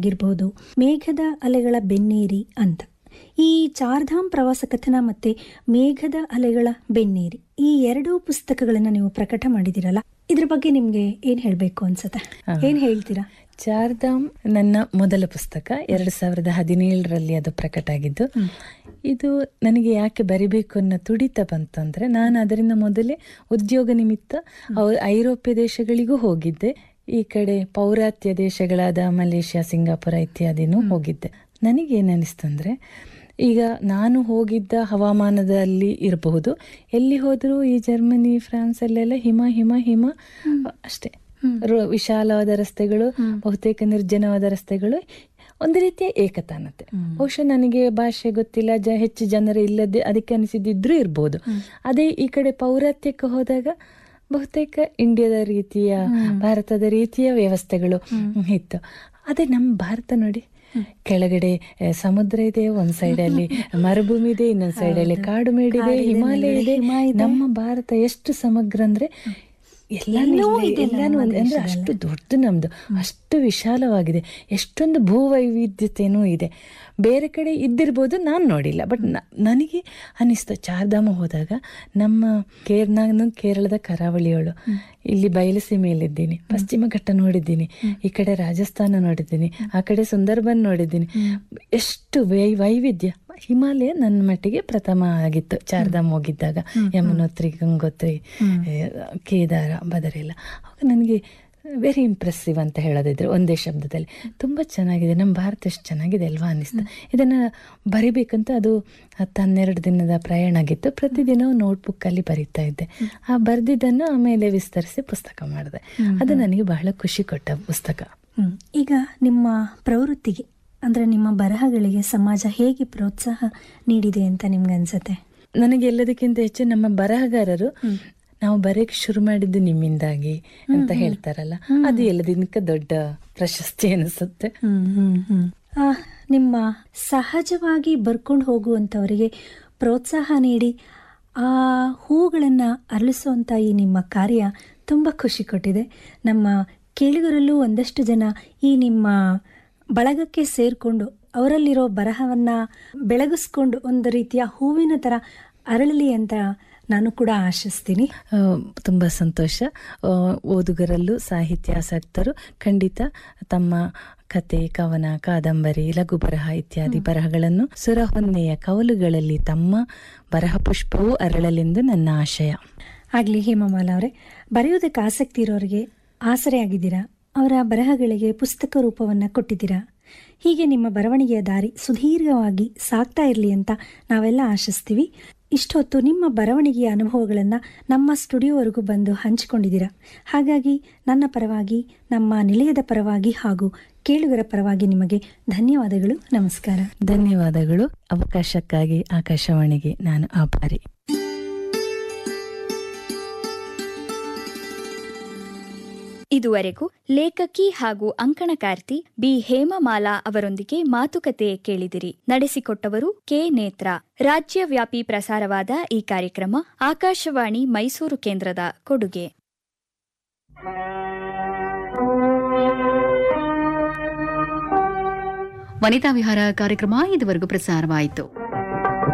ಆಗಿರ್ಬೋದು ಮೇಘದ ಅಲೆಗಳ ಬೆನ್ನೇರಿ ಅಂತ ಈ ಚಾರ್ಧಾಮ್ ಪ್ರವಾಸ ಕಥನ ಮತ್ತೆ ಮೇಘದ ಅಲೆಗಳ ಬೆನ್ನೇರಿ ಈ ಎರಡೂ ಪುಸ್ತಕಗಳನ್ನ ನೀವು ಪ್ರಕಟ ಮಾಡಿದಿರಲ್ಲ ಇದ್ರ ಬಗ್ಗೆ ನಿಮ್ಗೆ ಏನ್ ಹೇಳ್ಬೇಕು ಅನ್ಸತ್ತೆ ಏನ್ ಹೇಳ್ತೀರಾ ಚಾರ್ಧಾಮ್ ನನ್ನ ಮೊದಲ ಪುಸ್ತಕ ಎರಡು ಸಾವಿರದ ಹದಿನೇಳರಲ್ಲಿ ಅದು ಪ್ರಕಟ ಆಗಿದ್ದು ಇದು ನನಗೆ ಯಾಕೆ ಬರಿಬೇಕು ಅನ್ನೋ ತುಡಿತ ಬಂತು ಅಂದ್ರೆ ನಾನು ಅದರಿಂದ ಮೊದಲೇ ಉದ್ಯೋಗ ನಿಮಿತ್ತ ಅವ್- ಐರೋಪ್ಯ ದೇಶಗಳಿಗೂ ಹೋಗಿದ್ದೆ ಈ ಕಡೆ ಪೌರಾತ್ಯ ದೇಶಗಳಾದ ಮಲೇಷ್ಯಾ ಸಿಂಗಾಪುರ ಇತ್ಯಾದಿನೂ ಹೋಗಿದ್ದೆ ನನಗೇನು ಅನಿಸ್ತು ಅಂದ್ರೆ ಈಗ ನಾನು ಹೋಗಿದ್ದ ಹವಾಮಾನದಲ್ಲಿ ಇರಬಹುದು ಎಲ್ಲಿ ಹೋದರೂ ಈ ಜರ್ಮನಿ ಫ್ರಾನ್ಸ್ ಅಲ್ಲೆಲ್ಲ ಹಿಮ ಹಿಮ ಹಿಮ ಅಷ್ಟೇ ರೋ- ವಿಶಾಲವಾದ ರಸ್ತೆಗಳು ಬಹುತೇಕ ನಿರ್ಜನವಾದ ರಸ್ತೆಗಳು ಒಂದು ರೀತಿಯ ಏಕತಾನತೆ ಬಹುಶಃ ನನಗೆ ಭಾಷೆ ಗೊತ್ತಿಲ್ಲ ಜ ಹೆಚ್ಚು ಜನರು ಇಲ್ಲದೆ ಅದಕ್ಕೆ ಅನಿಸಿದ್ದಿದ್ರೂ ಇರ್ಬೋದು ಅದೇ ಈ ಕಡೆ ಪೌರಾತ್ಯಕ್ಕೆ ಹೋದಾಗ ಬಹುತೇಕ ಇಂಡಿಯಾದ ರೀತಿಯ ಭಾರತದ ರೀತಿಯ ವ್ಯವಸ್ಥೆಗಳು ಇತ್ತು ಅದೇ ನಮ್ಮ ಭಾರತ ನೋಡಿ ಕೆಳಗಡೆ ಆ, ಸಮುದ್ರ ಇದೆ ಒಂದ್ ಸೈಡ್ ಅಲ್ಲಿ ಮರುಭೂಮಿ ಇದೆ ಇನ್ನೊಂದ್ ಸೈಡ್ ಅಲ್ಲಿ ಕಾಡು ಮೇಡಿದೆ ಹಿಮಾಲಯ ಇದೆ ನಮ್ಮ ಭಾರತ ಎಷ್ಟು ಸಮಗ್ರ ಅಂದ್ರೆ ಎಲ್ಲಾನು ಇಲ್ಲೇ- ಎಲ್ಲಾನು ಒಂದೇ. ಅಂದ್ರೆ ಅಷ್ಟು ದೊಡ್ಡದು ನಮ್ದು ಅಷ್ಟು ವಿಶಾಲವಾಗಿದೆ ಎಷ್ಟೊಂದು ಭೂವೈವಿಧ್ಯತೆನೂ ಇದೆ ಬೇರೆ ಕಡೆ ಇದ್ದಿರ್ಬೋದು ನಾನು ನೋಡಿಲ್ಲ ಬಟ್ ನನಗೆ ಅನಿಸ್ತು ಚಾರ್ಧಾಮ ಹೋದಾಗ ನಮ್ಮ ಕೇರ್ ನಾನು ಕೇರಳದ ಕರಾವಳಿಯವಳು ಇಲ್ಲಿ ಬಯಲುಸೀಮೆಯಲ್ಲಿದ್ದೀನಿ ಪಶ್ಚಿಮ ಘಟ್ಟ ನೋಡಿದ್ದೀನಿ ಈ ಕಡೆ ರಾಜಸ್ಥಾನ ನೋಡಿದ್ದೀನಿ ಆ ಕಡೆ ಸುಂದರ್ಬನ್ ನೋಡಿದ್ದೀನಿ ಎಷ್ಟು ವೈ ವೈವಿಧ್ಯ ಹಿಮಾಲಯ ನನ್ನ ಮಟ್ಟಿಗೆ ಪ್ರಥಮ ಆಗಿತ್ತು ಚಾರ್ಧಾಮ್ ಹೋಗಿದ್ದಾಗ ಯಮುನೋತ್ರಿ ಗಂಗೋತ್ರಿ ಏ, ಕೇದಾರ ಬದರೆಲ್ಲ ಆವಾಗ ನನಗೆ ವೆರಿ ಇಂಪ್ರೆಸಿವ್ ಅಂತ ಹೇಳೋದಿದ್ರು ಒಂದೇ ಶಬ್ದದಲ್ಲಿ ತುಂಬ ಚೆನ್ನಾಗಿದೆ ನಮ್ಮ ಭಾರತ ಎಷ್ಟು ಚೆನ್ನಾಗಿದೆ ಅಲ್ವಾ ಅನ್ನಿಸ್ತು ಇದನ್ನು ಬರಿಬೇಕಂತ ಅದು ಹತ್ತು ಹನ್ನೆರಡು ದಿನದ ಪ್ರಯಾಣ ಆಗಿತ್ತು ಪ್ರತಿದಿನ ನೋಟ್ಬುಕ್ಕಲ್ಲಿ ಬರಿತಾ ಇದ್ದೆ ಆ ಬರೆದಿದ್ದನ್ನು ಆಮೇಲೆ ವಿಸ್ತರಿಸಿ ಪುಸ್ತಕ ಮಾಡಿದೆ ಅದು ನನಗೆ ಬಹಳ ಖುಷಿ ಕೊಟ್ಟ ಪುಸ್ತಕ ಹ್ಮ್. ಈಗ ನಿಮ್ಮ ಪ್ರವೃತ್ತಿಗೆ ಅಂದ್ರೆ ನಿಮ್ಮ ಬರಹಗಳಿಗೆ ಸಮಾಜ ಹೇಗೆ ಪ್ರೋತ್ಸಾಹ ನೀಡಿದೆ ಅಂತ ನಿಮ್ಗೆ ಅನ್ಸತ್ತೆ ನನಗೆ ಎಲ್ಲದಕ್ಕಿಂತ ಹೆಚ್ಚು ನಮ್ಮ ಬರಹಗಾರರು ನಾವು ಬರೆಯಕ್ಕೆ ಶುರು ಮಾಡಿದ್ದು ನಿಮ್ಮಿಂದಾಗಿ ಅಂತ ಹೇಳ್ತಾರಲ್ಲ ಅದು ಎಲ್ಲದಕ್ಕಿಂತ ದೊಡ್ಡ ಪ್ರಶಸ್ತಿ ಅನಿಸುತ್ತೆ ಹ್ಮ್ ಹ್ಮ್ ಹ್ಮ್ ಆ, ನಿಮ್ಮ ಸಹಜವಾಗಿ ಬರ್ಕೊಂಡು ಹೋಗುವಂಥವರಿಗೆ ಪ್ರೋತ್ಸಾಹ ನೀಡಿ ಆ ಹೂಗಳನ್ನು ಅರಳಿಸುವಂಥ ಈ ನಿಮ್ಮ ಕಾರ್ಯ ತುಂಬ ಖುಷಿ ಕೊಟ್ಟಿದೆ ನಮ್ಮ ಕೇಳಿಗರಲ್ಲೂ ಒಂದಷ್ಟು ಜನ ಈ ನಿಮ್ಮ ಬಳಗಕ್ಕೆ ಸೇರಿಕೊಂಡು ಅವರಲ್ಲಿರೋ ಬರಹವನ್ನು ಬೆಳಗಿಸ್ಕೊಂಡು ಒಂದು ರೀತಿಯ ಹೂವಿನ ಥರ ಅರಳಲಿ ಅಂತ ನಾನು ಕೂಡ ಆಶಿಸ್ತೀನಿ ಆ, ತುಂಬ ಸಂತೋಷ ಆ, ಓದುಗರಲ್ಲೂ ಸಾಹಿತ್ಯಾಸಕ್ತರು ಖಂಡಿತ ತಮ್ಮ ಕತೆ ಕವನ ಕಾದಂಬರಿ ಲಘು ಬರಹ ಇತ್ಯಾದಿ ಬರಹಗಳನ್ನು ಸುರಹೊನ್ನೆಯ ಕವಲುಗಳಲ್ಲಿ ತಮ್ಮ ಬರಹ ಪುಷ್ಪವೂ ಅರಳಲೆಂದು ನನ್ನ ಆಶಯ ಆಗಲಿ ಹೇಮಮಾಲಾ ಅವರೇ ಬರೆಯೋದಕ್ಕೆ ಆಸಕ್ತಿ ಇರೋರಿಗೆ ಆಸರೆ ಆಗಿದ್ದೀರಾ ಅವರ ಬರಹಗಳಿಗೆ ಪುಸ್ತಕ ರೂಪವನ್ನು ಕೊಟ್ಟಿದ್ದೀರಾ ಹೀಗೆ ನಿಮ್ಮ ಬರವಣಿಗೆಯ ದಾರಿ ಸುದೀರ್ಘವಾಗಿ ಸಾಗ್ತಾ ಇರಲಿ ಅಂತ ನಾವೆಲ್ಲ ಆಶಿಸ್ತೀವಿ ಇಷ್ಟೊತ್ತು ನಿಮ್ಮ ಬರವಣಿಗೆಯ ಅನುಭವಗಳನ್ನು ನಮ್ಮ ಸ್ಟುಡಿಯೋವರೆಗೂ ಬಂದು ಹಂಚಿಕೊಂಡಿದ್ದೀರಾ ಹಾಗಾಗಿ ನನ್ನ ಪರವಾಗಿ ನಮ್ಮ ನಿಲಯದ ಪರವಾಗಿ ಹಾಗೂ ಕೇಳುಗರ ಪರವಾಗಿ ನಿಮಗೆ ಧನ್ಯವಾದಗಳು ನಮಸ್ಕಾರ ಧನ್ಯವಾದಗಳು ಅವಕಾಶಕ್ಕಾಗಿ ಆಕಾಶವಾಣಿಗೆ ನಾನು ಆಭಾರಿ ಇದುವರೆಗೂ ಲೇಖಕಿ ಹಾಗೂ ಅಂಕಣಕಾರ್ತಿ ಬಿ ಹೇಮಮಾಲಾ ಅವರೊಂದಿಗೆ ಮಾತುಕತೆ ಕೇಳಿದಿರಿ ನಡೆಸಿಕೊಟ್ಟವರು ಕೆ ನೇತ್ರ ರಾಜ್ಯವ್ಯಾಪಿ ಪ್ರಸಾರವಾದ ಈ ಕಾರ್ಯಕ್ರಮ ಆಕಾಶವಾಣಿ ಮೈಸೂರು ಕೇಂದ್ರದ ಕೊಡುಗೆ ವನಿತಾ ವಿಹಾರ ಕಾರ್ಯಕ್ರಮ ಇದುವರೆಗೂ ಪ್ರಸಾರವಾಯಿತು